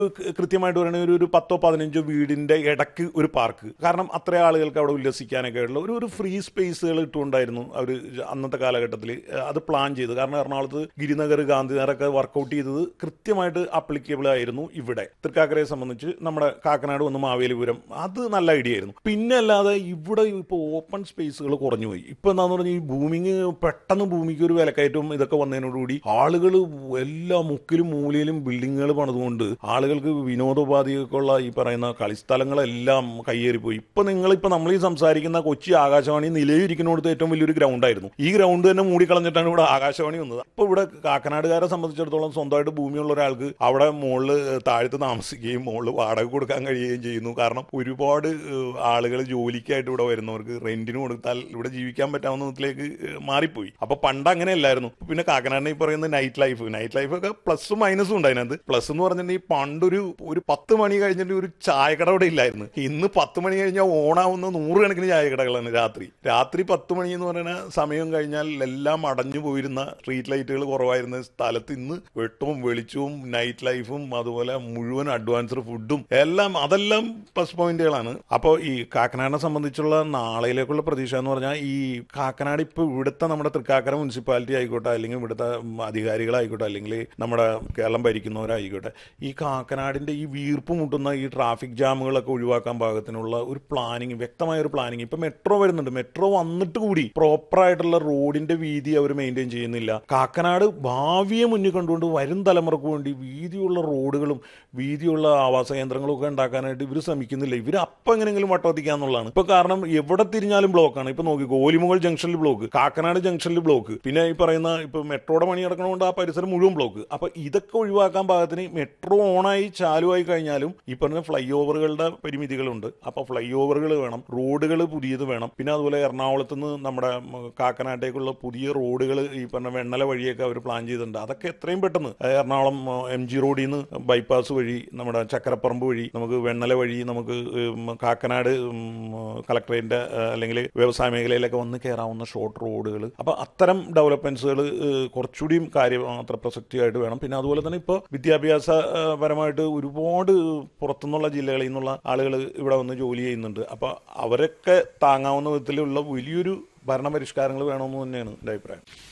ക- കൃത്യമായിട്ട് പറയുകയാണെങ്കിൽ ഒരു ഒരു പത്തോ പതിനഞ്ചോ വീടിന്റെ ഇടക്ക് ഒരു പാർക്ക് കാരണം അത്ര ആളുകൾക്ക് അവിടെ ഉല്ലസിക്കാനൊക്കെ ആയിട്ടുള്ള ഒരു ഒരു ഫ്രീ സ്പേസുകൾ ഇട്ടുകൊണ്ടായിരുന്നു അവർ അന്നത്തെ കാലഘട്ടത്തിൽ അത് പ്ലാൻ ചെയ്തത് കാരണം എറണാകുളത്ത് ഗിരിനഗർ ഗാന്ധിനഗറൊക്കെ വർക്കൗട്ട് ചെയ്തത് കൃത്യമായിട്ട് അപ്ലിക്കബിൾ ആയിരുന്നു ഇവിടെ തൃക്കാക്കരയെ സംബന്ധിച്ച് നമ്മുടെ കാക്കനാട് വന്ന് മാവേലിപുരം അത് നല്ല ഐഡിയ ആയിരുന്നു പിന്നെ അല്ലാതെ ഇവിടെ ഇപ്പോൾ ഓപ്പൺ സ്പേസുകൾ കുറഞ്ഞു പോയി ഇപ്പൊ എന്താന്ന് പറഞ്ഞാൽ ഈ ഭൂമിക്ക് പെട്ടെന്ന് ഭൂമിക്ക് ഒരു വിലക്കയറ്റവും ഇതൊക്കെ വന്നതിനോടുകൂടി ആളുകൾ എല്ലാ മുക്കിലും മൂലയിലും ബിൽഡിങ്ങുകൾ പണിതുകൊണ്ട് ആളുകൾക്ക് വിനോദോപാധികൾക്കുള്ള ഈ പറയുന്ന കളിസ്ഥലങ്ങളെല്ലാം കയ്യേറിപ്പോയി ഇപ്പൊ നിങ്ങളിപ്പോ നമ്മൾ ഈ സംസാരിക്കുന്ന കൊച്ചി ആകാശവാണി നിലയിരിക്കുന്നിടത്ത് ഏറ്റവും വലിയൊരു ഗ്രൗണ്ട് ആയിരുന്നു ഈ ഗ്രൗണ്ട് തന്നെ മൂടിക്കളഞ്ഞിട്ടാണ് ഇവിടെ ആകാശവാണി വന്നത് അപ്പൊ ഇവിടെ കാക്കനാടുകാരെ സംബന്ധിച്ചിടത്തോളം സ്വന്തമായിട്ട് ഭൂമിയുള്ള ഒരാൾക്ക് അവിടെ മുകളിൽ താഴത്ത് താമസിക്കുകയും മുകളിൽ വാടക കൊടുക്കാൻ കഴിയുകയും ചെയ്യുന്നു കാരണം ഒരുപാട് ആളുകൾ ജോലിക്കായിട്ട് ഇവിടെ വരുന്നവർക്ക് റെന്റിന് കൊടുത്താൽ ഇവിടെ ജീവിക്കാൻ പറ്റാവുന്ന വിധത്തിലേക്ക് ഏഹ്, മാറിപ്പോയി അപ്പൊ പണ്ട് അങ്ങനെയല്ലായിരുന്നു പിന്നെ കാക്കനാടിനെ ഈ പറയുന്ന നൈറ്റ് ലൈഫ് നൈറ്റ് ലൈഫ് ഒക്കെ പ്ലസും മൈനസും ഉണ്ട് അതിനകത്ത് പ്ലസ് എന്ന് പറഞ്ഞിട്ടുണ്ടെങ്കിൽ പണ്ടൊരു ഒരു പത്ത് മണി കഴിഞ്ഞിട്ട് ഒരു ചായക്കട ഇവിടെ ഇല്ലായിരുന്നു ഇന്ന് പത്ത് മണി കഴിഞ്ഞാൽ ഓണാവുന്ന നൂറുകണക്കിന് ചായക്കടകളാണ് രാത്രി രാത്രി പത്ത് മണി എന്ന് പറയുന്ന സമയം കഴിഞ്ഞാൽ എല്ലാം അടഞ്ഞു പോയിരുന്ന സ്ട്രീറ്റ് ലൈറ്റുകൾ കുറവായിരുന്ന സ്ഥലത്ത് ഇന്ന് വെട്ടവും വെളിച്ചവും നൈറ്റ് ലൈഫും അതുപോലെ മുഴുവൻ അഡ്വാൻസ്ഡ് ഫുഡും എല്ലാം അതെല്ലാം പ്ലസ് പോയിന്റുകളാണ് അപ്പോൾ ഈ കാക്കനാടിനെ സംബന്ധിച്ചുള്ള നാളെയിലേക്കുള്ള പ്രതീക്ഷ എന്ന് പറഞ്ഞാൽ ഈ കാക്കനാട് ഇപ്പോൾ ഇവിടുത്തെ നമ്മുടെ തൃക്കാക്കര മുനിസിപ്പാലിറ്റി ആയിക്കോട്ടെ അല്ലെങ്കിൽ ഇവിടുത്തെ ഉം, അധികാരികളായിക്കോട്ടെ അല്ലെങ്കിൽ നമ്മുടെ കേരളം ഭരിക്കുന്നവരായിക്കോട്ടെ ഈ കാക്കനാടിന്റെ ഈ വീർപ്പ് മുട്ടുന്ന ഈ ട്രാഫിക് ജാമുകളൊക്കെ ഒഴിവാക്കാൻ പാകത്തിനുള്ള ഒരു പ്ലാനിങ് വ്യക്തമായ ഒരു പ്ലാനിങ് ഇപ്പൊ മെട്രോ വരുന്നുണ്ട് മെട്രോ വന്നിട്ട് കൂടി പ്രോപ്പർ ആയിട്ടുള്ള റോഡിന്റെ വീതി അവർ മെയിൻറ്റെയിൻ ചെയ്യുന്നില്ല കാക്കനാട് ഭാവിയെ മുന്നിൽ കണ്ടുകൊണ്ട് വരും തലമുറക്ക് വേണ്ടി വീതിയുള്ള റോഡുകളും വീതിയുള്ള ആവാസ കേന്ദ്രങ്ങളും ഒക്കെ ഉണ്ടാക്കാനായിട്ട് ഇവർ ശ്രമിക്കുന്നില്ല ഇവർ അപ്പം എങ്ങനെയെങ്കിലും വട്ടവത്തിക്കാന്നുള്ളതാണ് ഇപ്പൊ കാരണം എവിടെ തിരിഞ്ഞാലും ബ്ലോക്കാണ് ഇപ്പൊ നോക്കി കോലിമുകൾ ജംഗ്ഷനിൽ ബ്ലോക്ക് കാക്കനാട് ജംഗ്ഷനിൽ ബ്ലോക്ക് പിന്നെ ഈ പറയുന്ന ഇപ്പൊ മെട്രോയുടെ പണി നടക്കണതുകൊണ്ട് ആ പരിസരം മുഴുവൻ ബ്ലോക്ക് അപ്പൊ ഇതൊക്കെ ഒഴിവാക്കാൻ പാകത്തിന് മെട്രോ ഓണായി ചാലുവായി കഴിഞ്ഞാലും ഈ പറഞ്ഞ ഫ്ലൈ ഓവറുകളുടെ പരിമിതികളുണ്ട് അപ്പൊ ഫ്ലൈ ഓവറുകൾ വേണം റോഡുകൾ പുതിയത് വേണം പിന്നെ അതുപോലെ എറണാകുളത്ത് നിന്ന് നമ്മുടെ ഉം, കാക്കനാട്ടേക്കുള്ള പുതിയ റോഡുകൾ ഈ പറഞ്ഞ വെണ്ണല വഴിയൊക്കെ അവർ പ്ലാൻ ചെയ്തിട്ടുണ്ട് അതൊക്കെ എത്രയും പെട്ടെന്ന് അതായത് എറണാകുളം എം ജി റോഡിൽ നിന്ന് ബൈപ്പാസ് വഴി നമ്മുടെ ചക്കരപ്പറമ്പ് വഴി നമുക്ക് വെണ്ണല വഴി നമുക്ക് ഉം, കാക്കനാട് കളക്ടറേറ്റിന്റെ അല്ലെങ്കിൽ വ്യവസായ മേഖലയിലൊക്കെ വന്ന് കയറാവുന്ന ഷോർട്ട് റോഡുകൾ അപ്പൊ അത്തരം ഡെവലപ്മെന്റ്സുകൾ കുറച്ചുകൂടിയും കാര്യം അത്ര പ്രസക്തിയായിട്ട് വേണം പിന്നെ അതുപോലെ തന്നെ ഇപ്പോൾ വിദ്യാഭ്യാസ ആ, പരമായിട്ട് ഒരുപാട് പുറത്തുനിന്നുള്ള ജില്ലകളിൽ നിന്നുള്ള ആളുകൾ ഇവിടെ വന്ന് ജോലി ചെയ്യുന്നുണ്ട് അപ്പൊ അവരൊക്കെ താങ്ങാവുന്ന വിധത്തിലുള്ള വലിയൊരു ഭരണപരിഷ്കാരങ്ങൾ വേണമെന്ന് തന്നെയാണ് എൻ്റെ അഭിപ്രായം